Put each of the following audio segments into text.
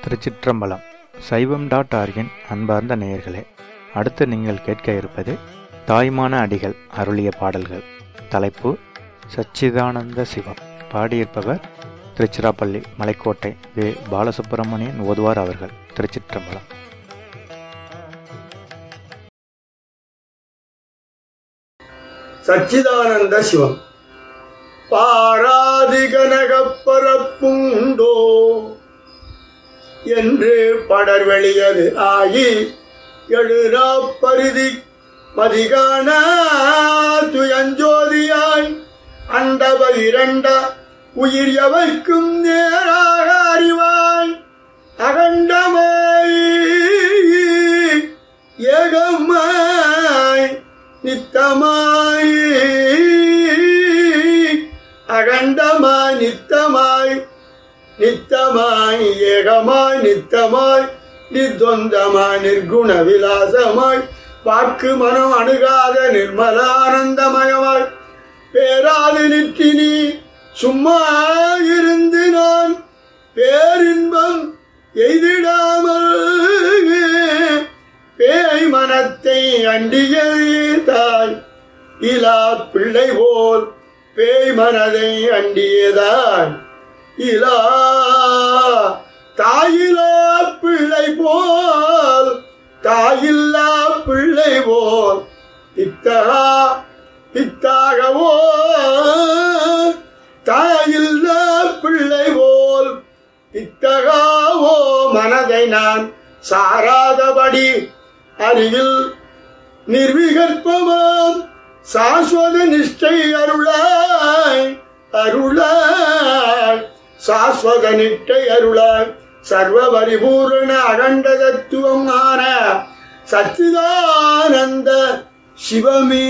திருச்சிற்றம்பலம் சைவம் டாட் ஆர்கின் அன்பார்ந்த நேயர்களே அடுத்து நீங்கள் கேட்க இருப்பது தாய்மான அடிகள் அருளிய பாடல்கள் தலைப்பு சச்சிதானந்த சிவம் பாடியிருப்பவர் திருச்சிராப்பள்ளி மலைக்கோட்டை வே பாலசுப்பிரமணியன் ஓதுவார் அவர்கள் திருச்சிற்றம்பலம் சச்சிதானந்த சிவம் பாராதி கனகப் பரப்புண்டோ என்று படர்வெளியது ஆகி எழுநா பரிதி மதிகான துயஞ்சோதியாய் அண்டவ இரண்ட உயிர் எவைக்கும் நேராக அறிவாய் அகண்டமாய் ஏகமாய் நித்தமாய் அகண்டமாய் நித்தமாய் நித்தமாய் ஏகமாய் நித்தமாய் நித்வந்தமாய் நிர்குண விலாசமாய் வாக்கு மனம் அணுகாத நிர்மலானந்தமயமாய் பேராது நிற்றினி சும்மா இருந்து நான் பேரின்பம் எய்திடாமல் பேய் மனத்தை அண்டிய தாய் இலா பிள்ளை போல் பேய் மனதை அண்டியதாய் இலா தாயிலா பிள்ளை போல் தாயில்லா பிள்ளை போல் பித்தகா பித்தாகவோ தாயில்லா பிள்ளை போல் பித்தகாவோ மனதை நான் சாராதபடி அறிவில் நிர்விகற்பமாம் சாஸ்வத நிஷ்டை அருளாய் அருளாய் சாஸ்வத நிஷ்டை அருளாய் சர்வ பரிபூரண அகண்ட தத்துவம் ஆன சச்சிதானந்த சிவமே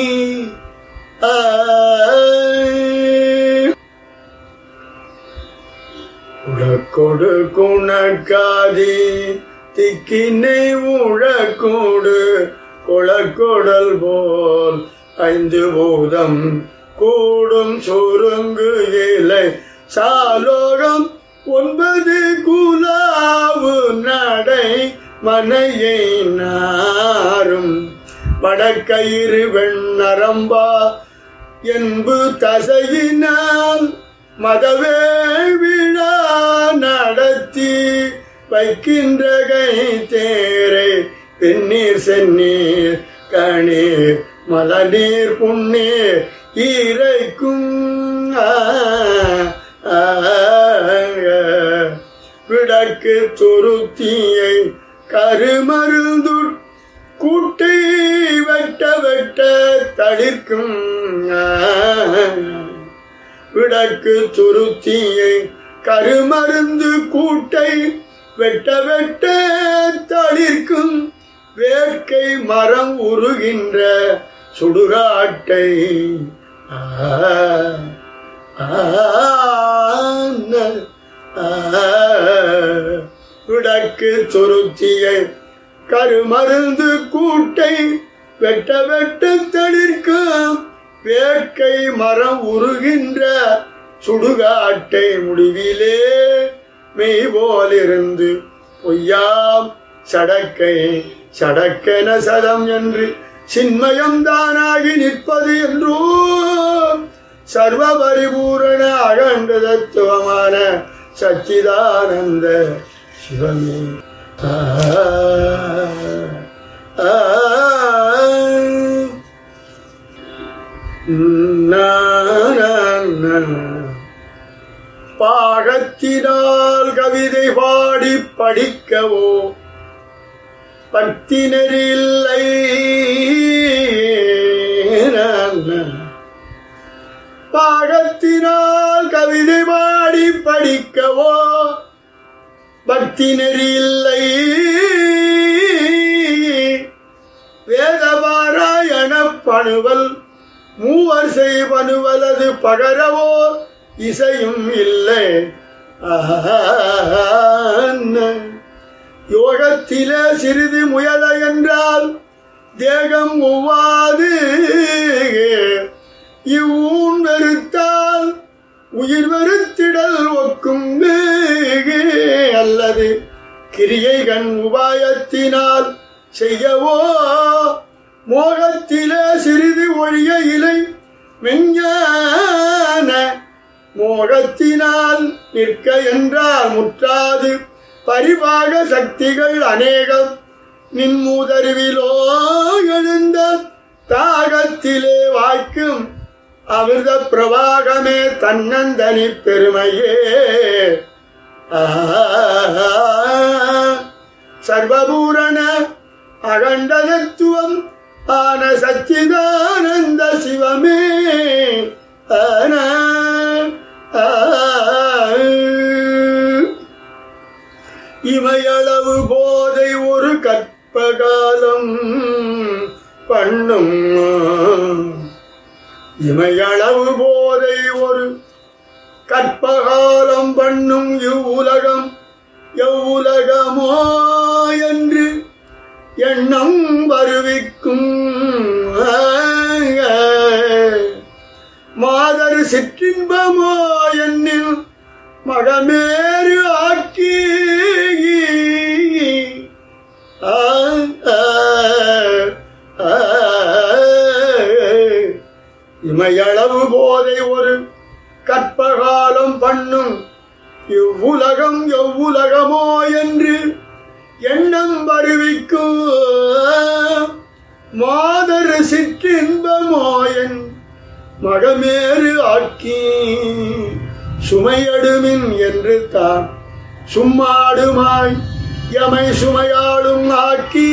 உழக்கொடு குணக்காதி திக்கினை உழக்கோடு குளக்கொடல் போல் ஐந்து பூதம் கூடும் சுருங்கு இலை சாலோகம் ஒன்பது குலாவு நடை மனையை நாரும் வடக்கயிறு வெண்ணரம்பா என்பு தசையினால் மதவேள் விழா நடத்தி வைக்கின்ற கை தேரை பெண்ணீர் செந்நீர் கணீர் மலநீர் புண்ணீர் ஈரைக்கும் ஆ, ஆ, விடக்கு துருத்தியை கருமருந்து கூட்டை வெட்ட வெட்ட தளிர்க்கும் ஆ, விடக்கு துருத்தியை கருமருந்து கூட்டை வெட்ட வெட்ட தளிர்க்கும் வேட்கை மரம் உருகின்ற சுடுகாட்டை ஆ, ஆ, ந- ஆ, விடக்கு துருத்தியை கருமருந்து கூட்டை வெட்ட வெட்ட தளிர்க்கும் வேட்கை மரம் உருகின்ற சுடுகாட்டை முடிவிலே மெய் போலிருந்து பொய்யாம் சடக்கை சடக்கென சதம் என்று சின்மயம் தானாகி நிற்பது என்றோ சர்வ பரிபூரண அகண்ட தத்துவமான சச்சிதானந்த சிவமே ஆ, ஆ, நா, நா, நா. பாகத்தினால் கவிதை பாடி படிக்கவோ பத்தினரில்லை நா, நா. பாகத்தினால் கவிதை பாடி படிக்கவோ பக்தி நெறி இல்லை வேதபாராயண பணுவல் மூவர் செய்வனுவலது பகரவோ இசையும் இல்லை ஆன. யோகத்திலே சிறிது முயல என்றால் தேகம் ஒவ்வாது இவ்வூன் வெறுத்தால் உயிர் வெறுத்திடல் ஒக்கும் அல்ல அல்லது கிரியைகண் உபாயத்தினால் செய்யவோ மோகத்திலே சிறிது ஒழிய இலை மெஞ்ஞான மோகத்தினால் நிற்க என்றால் முற்றாது பரிபாக சக்திகள் அநேகம் நின்மூதறிவிலோ எழுந்த தாகத்திலே வாய்க்கும் அமிர்த பிரவாகமே தன்னந்தனி பெருமையே ஆஹா. சர்வபூரண அகண்டதத்துவம் ஆன சச்சிதானந்த சிவமே ஆன ஆ. இமையளவு போதை ஒரு கற்பகாலம் பண்ணும் இமையளவு போதை ஒரு கற்பகாலம் பண்ணும் இவ்வுலகம் எவ்வுலகமோ என்று எண்ணம் வருவிக்கும் மாதர் சிற்றின்பமோ என்னில் மகமேறு ஆக்கி ஆ, ஆ, ஆ. இமையளவு போதை ஒரு கற்பகாலம் பண்ணும் இவ்வுலகம் எவ்வுலகமோ என்று எண்ணம் வருவிக்கும் மாதர் சிற்றின்பமோ என் மகமேறு ஆக்கி சுமையடுமின் என்று தான் சும்மாடுமாய் எமை சுமையாளும் ஆக்கி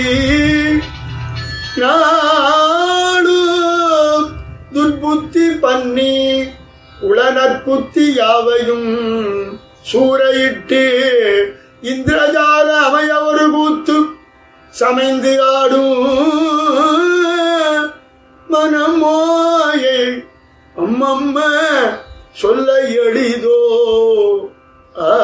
நாடும் துர்புத்தி பண்ணி உளநற்புத்தி யாவையும் சூறையிட்டு இந்திரஜால அமைய ஒரு கூத்து சமைந்து ஆடும் மனமோயை அம்மம்ம சொல்ல எளிதோ ஆ,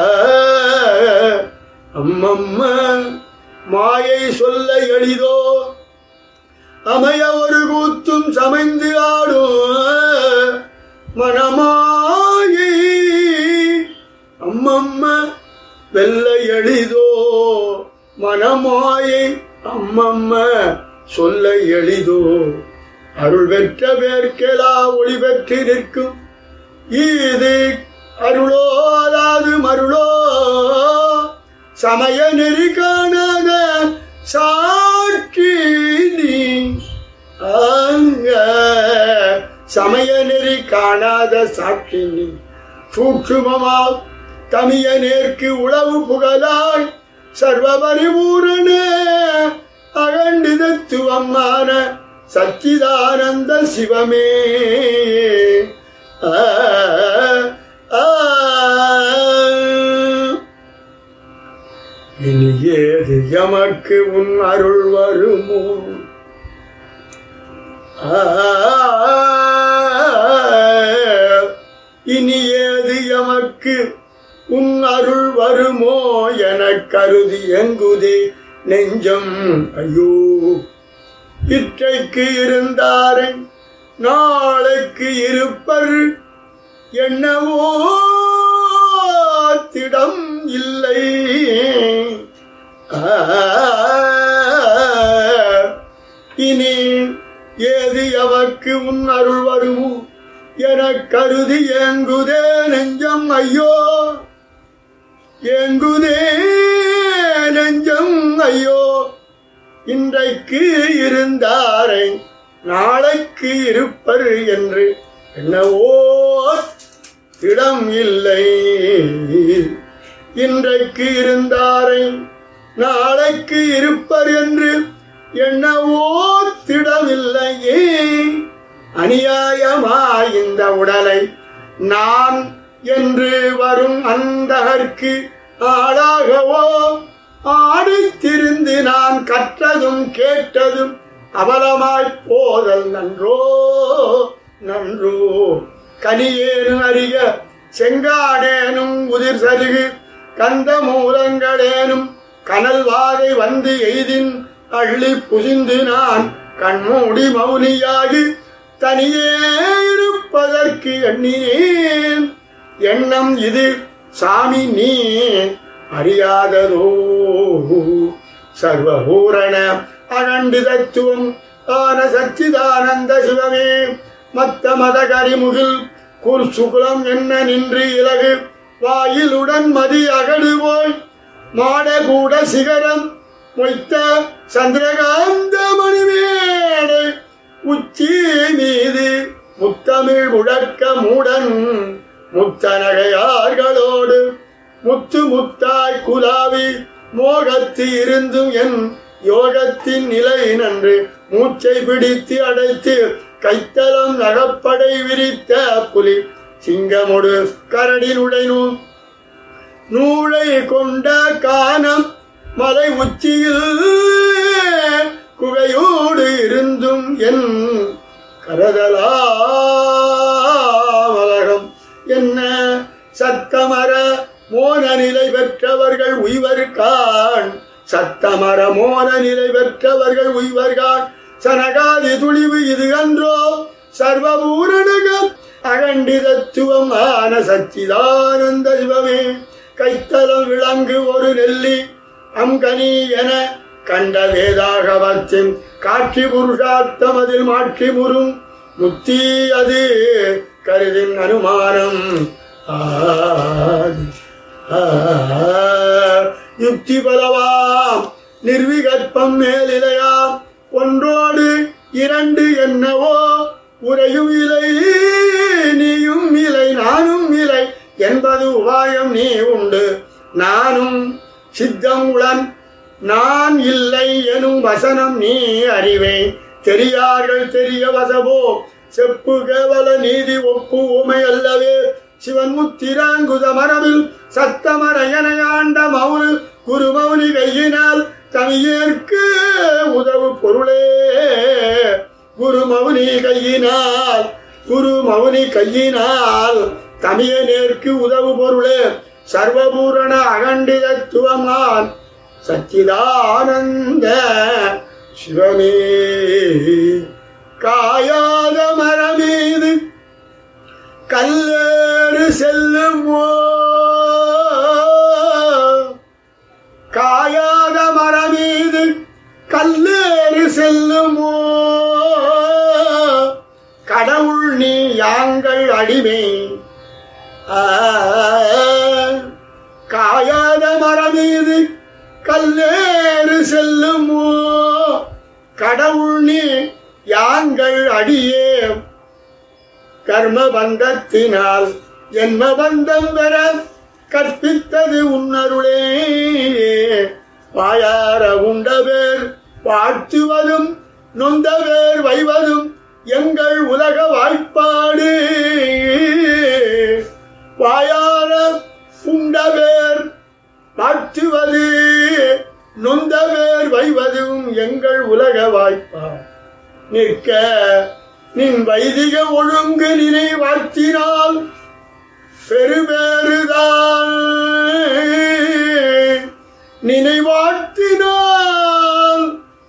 அம்மம்ம மாயை சொல்ல எளிதோ அமைய ஒரு கூத்தும் சமைந்து ஆடும் மனமாயை அம்மம்ம வெல்ல எளிதோ மனமாயை அம்மம்ம சொல்ல எளிதோ அருள் பெற்ற பேர்க்கெலா ஒளி பெற்று நிற்கும் இது அருளோ அலாது மருளோ சமய நெறி காணாத சாட்சி நீ ஆங்க சமய நெறி காணாத சாட்சி நீ சூட்சுமமா தமிய நேர்க்கு உளவு புகழாய் சர்வ பரிபூரண அகண்டிதத்துவமான சச்சிதானந்த சிவமே ஆ, ஆ. இனி ஏது எமக்கு உன் அருள் வருமோ ஆ, இனி ஏது எமக்கு உன் அருள் வருமோ எனக் கருதி எங்குதே நெஞ்சம் ஐயோ இற்றைக்கு இருந்தாரை நாளைக்கு இருப்பர் என்னவோ திடம் இல்லை ஆ, இனி ஏது எவர்க்கு உன் அருள் வருமோ எனக் கருதி ஏங்குதே நெஞ்சம் ஐயோ ஏங்குதே நெஞ்சம் ஐயோ இன்றைக்கு இருந்தாரை நாளைக்கு இருப்பர் என்று என்னவோ இடம் இல்லை இன்றைக்கு இருந்தாரை நாளைக்கு இருப்பர் என்று என்னவோ திடமில்லையே அநியாயமாய் இந்த உடலை நான் என்று வரும் அந்தகர்க்கு ஆளாகவோ ஆடித் திரிந்து நான் கற்றதும் கேட்டதும் அவலமாய்ப் போதல் நன்றோ நன்றோ கனியேனும் அறிய செங்காடேனும் உதிர் சருகு கந்த மூலங்களேனும் கனல் வாதை வந்து எய்தின் அள்ளி புசிந்து நான் கண்மூடி மௌனியாகி தனியே இருப்பதற்கு எண்ணினேன் எண்ணம் இது சாமி நீ அறியாததோ சர்வபூரண அகண்டு தத்துவம் ஆன சச்சிதானந்த சிவமே மத்த மத கரிமுகில் குர்சுகுலம் என்ன நின்று இலகு வாயிலுடன் மதி அகடு போய் மாட கூட சிகரம் மொய்த்த சந்திரகாந்த மணிமேடை உச்சி மீது முத்தமிழ் முழக்க மூடன் முத்தனகையார்களோடு முத்து முத்தாய் குலாவி மோகத்து இருந்தும் என் யோகத்தின் நிலை நன்று மூச்சை பிடித்து அடைத்து கைத்தலம் நகப்படை விரித்த புலி சிங்கமொடு கரடினுடை நூல் நூலை கொண்ட கானம் மலை உச்சியில் குகையோடு இருந்தும் என் கரதலாமலகம் என்ன சத்தமர மோன நிலை பெற்றவர்கள் உய்வர்கான் சத்தமர மோன நிலை பெற்றவர்கள் உய்வர்கான் சனகாதி துளிவு இது அன்றோ சர்வபூரணகம் அகண்டிதத்துவம் ஆன சச்சிதானந்த சிவமே கைத்தலம் விளங்கு ஒரு நெல்லி அங்கனி என கண்ட வேதாகவத்தின் காட்சி புருஷார்த்தம் அதில் மாற்றி முறும் முத்தி அது கருதின் அனுமானம் ஆதி. ஆ, யுக்தி பலவாம் நிர்விகற்பம் மேலிலையாம் ஒன்றோடு இரண்டு என்னவோ உரையும் இலை நீயும் இலை நானும் இலை என்பது உபாயம் நீ உண்டு நானும் சித்தம் உளன் நான் இல்லை எனும் வசனம் நீ அறிவே தெரியார்கள் தெரிய வசவோ செப்பு கேவல நீதி ஒப்பு உமை அல்லவே சிவன் முத்திராங்குத மரபில் சத்தமரையனையாண்ட மௌனு குரு மௌனி கையினால் தமியேற்கு உதவு பொருளே குரு மௌனி கையினால் குரு மௌனி கையினால் தமியனேற்கு உதவு பொருளே சர்வபூரண அகண்டிதத்துவமான் சச்சிதானந்த சிவமே காயாத மரமீது கல்லேறு செல்லுமோ காயாத மரமீது கல்லேறு செல்லுமோ கடவுள் நீ யாங்கள் அடிமை ஆ, காயாத மரமீது கல்லேறு செல்லுமோ கடவுள் நீ யாங்கள் அடியே கர்ம பந்தத்தினால் ஜென்ம பந்தம் பெற கற்பித்தது உன்னருளே வாயார உண்டவேர் வாழ்த்துவதும் நொந்தவேர் வைவதும் எங்கள் உலக வாய்ப்பாடு வாயார உண்டவேர் வாழ்த்துவது நொந்தவேர் வைவதும் எங்கள் உலக வாய்ப்பார் நிற்க நின் வைதிக ஒழுங்கு நினை வாழ்த்தினால் பெருவேறுதான் நினைவாழ்த்தினால்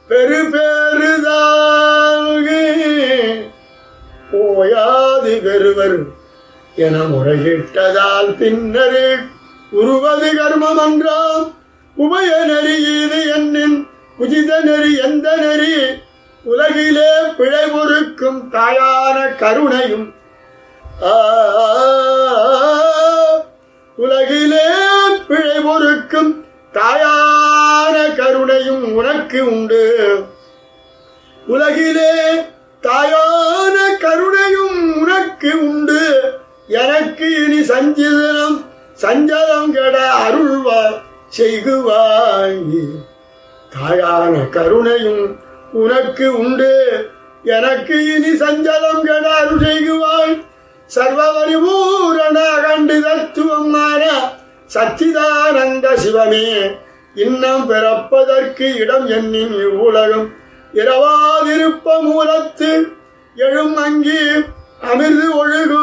பெருபேறுதான் போயாது பெறுவர் என முறையிட்டதால் பின்னரே உருவது கர்மம் என்றாம் உபய நெறி இது என்னின் உஜித நெறி எந்த நெறி உலகிலே பிழை பொறுக்கும் தாயான கருணையும் ஆ, உலகிலே பிழை பொறுக்கும் தாயான கருணையும் உனக்கு உண்டு உலகிலே தாயான கருணையும் உனக்கு உண்டு எனக்கு இனி சஞ்சிதனம் சஞ்சலம் கெட அருள்வார் செய்குவாய் தாயான கருணையும் உனக்கு உண்டு எனக்கு இனி சஞ்சலம் கெட அருள் செய்குவாய் சர்வபரிபூரண கண்டு தத்துவம் மாற சச்சிதானந்த சிவமே இன்னம் பிறப்பதற்கு இடம் என்னின் இவ்வுலகம் இரவாதிருப்ப மூலத்து எழும் அங்கி அமிர்து ஒழுகு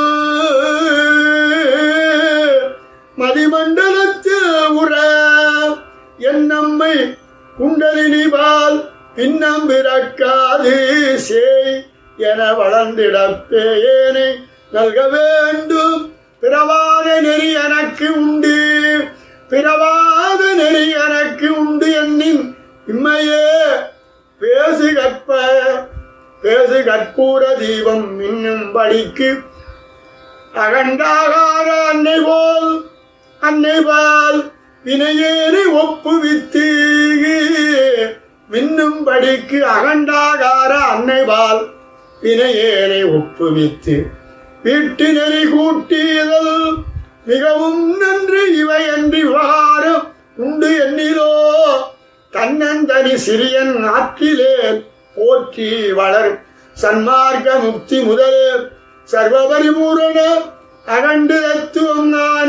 மதிமண்டலத்தில் உற என் நம்மை குண்டலினிபால் பின்னம் பிறக்காது சேய் என வளர்ந்திடப்பேனை நல்க வேண்டும் பிறவாத நெறி எனக்கு உண்டு பிறவாத நெறி எனக்கு உண்டு என்னின் இம்மையே பேசு கற்ப பேசு கற்பூர தீபம் இன்னும் படிக்கு அகண்டாகார அன்னை போல் அன்னை பால் வினையேறி ஒப்புவித்து விண்ணும் படிக்கு அகண்டாகார அன்னை பால் வினையேனை ஒப்புவித்து வீட்டு நெறி கூட்டியதல் மிகவும் நன்று இவை என்று விவகாரம் உண்டு எண்ணிலோ தன்னந்தனி சிறியன் ஆற்றிலே போற்றி வளர் சன்மார்க்க முக்தி முதலே சர்வபரிபூரண அகண்டு தத்துவம் ஞான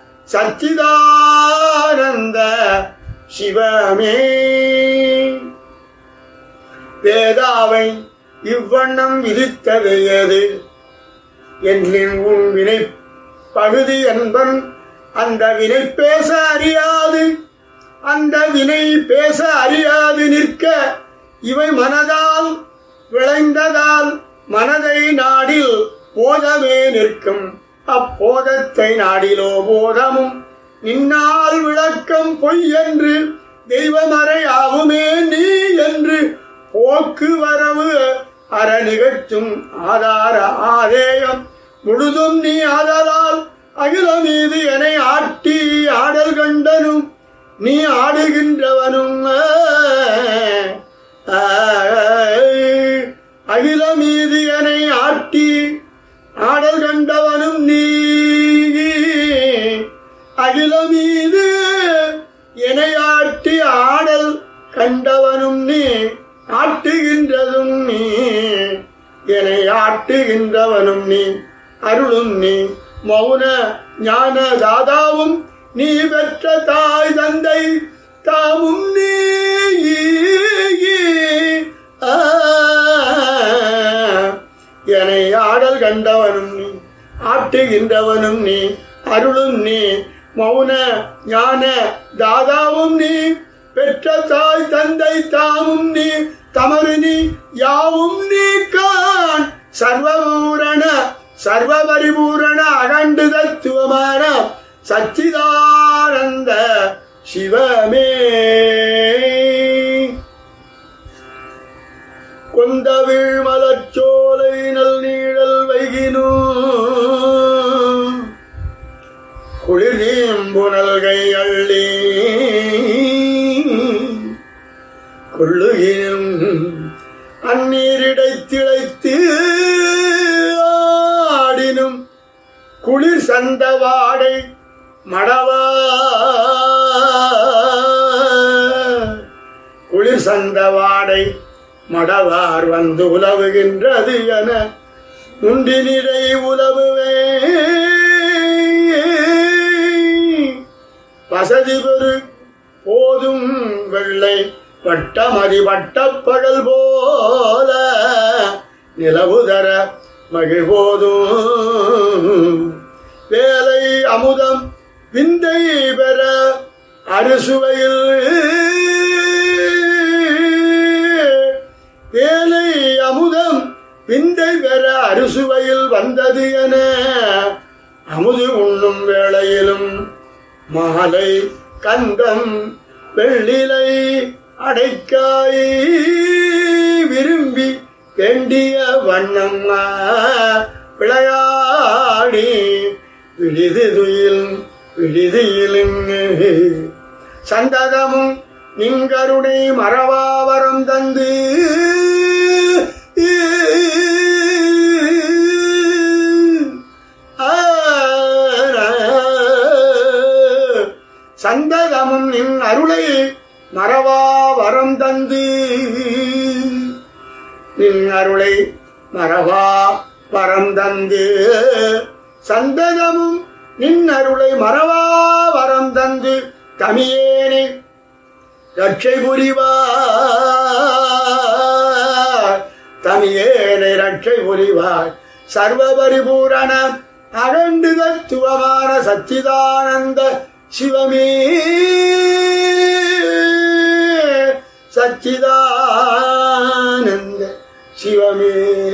சச்சிதானந்த சிவமே வேதாவை இவ்வண்ணம் விதித்தது எது என்னின் உன் வினை பகுதி என்பன் அந்த வினை பேச அறியாது அந்த வினை பேச அறியாது நிற்க இவை மனதால் விளைந்ததால் மனதை நாடில் போதமே நிற்கும் அப்போதத்தை நாடிலோ போதமும் நின்னால் விளக்கம் பொய் என்று தெய்வமறை ஆகுமே நீ என்று போக்கு வரவு அற நிகழ்த்தும் ஆதார ஆதேயம் முழுதும் நீ ஆதலால் அகில மீது என ஆட்டி ஆடல் கண்டனும் நீ ஆடுகின்றவனும் ஆ, அகில மீது என ஆட்டி ஆடல் கண்டவனும் நீ அகில மீது என்னை ஆட்டி ஆடல் கண்டவனும் நீ ஆட்டுகின்றதும் நீ என்னை ஆட்டுகின்றவனும் நீ அருளும் நீ மௌன ஞான தாதாவும் நீ பெற்ற தாய் தந்தை தாமும் நீ ஆ, என்னை ஆடல் கண்டவனும் நீ ஆட்டுகின்றவனும் நீ அருளும் நீ மௌன ஞான தாதாவும் நீ பெற்ற தாய் தந்தை தாமும் நீ தமறு நீ யாவும் நீ கான் சர்வபூரண சர்வபரிபூரண அகண்டு தத்துவமான சச்சிதானந்த சிவமே கொந்தவிழ் மலச்சோலை நல் நீழல் வைகினோ குளிர்தீம்புணல்கை அள்ளி கொள்ளுகினும் அந்நீரிடை திளைத்து ஆடினும் குளிர் சந்த வாடை மடவா குளிர் சந்த வாடை மடவார் வந்து உலவுகின்றது என உண்டினிடை உலவுவே வசதி பெரு போதும் வெள்ளை வட்டமதி வட்டப்பகல் போல நிலவுதர மகிழ்போதும் வேலை அமுதம் விந்தை பெற அறுசுவையில் வேலை அமுதம் விந்தை பெற அறுசுவையில் வந்தது என அமுது உண்ணும் வேளையிலும் மாலை கந்தம் வெள்ளிலை அடைக்காய் விரும்பி வேண்டிய வண்ணம் விளையாடி விழிது துயில் விழிதியிலும் சந்ததமும் நிங்கருணை மறவாவரம் தந்து சந்ததமும் நின் அருளை மறவா வரம் தந்து நின் அருளை மறவா வரம் தந்து சந்ததமும் நின் அருளை மறவா வரம் தந்து தமியேனே ரட்சை புரிவார் தமியேனை ரட்சை புரிவார் சர்வ பரிபூரண அகண்டு தத்துவமான சச்சிதானந்த சிவமே சச்சிதானந்த சிவமே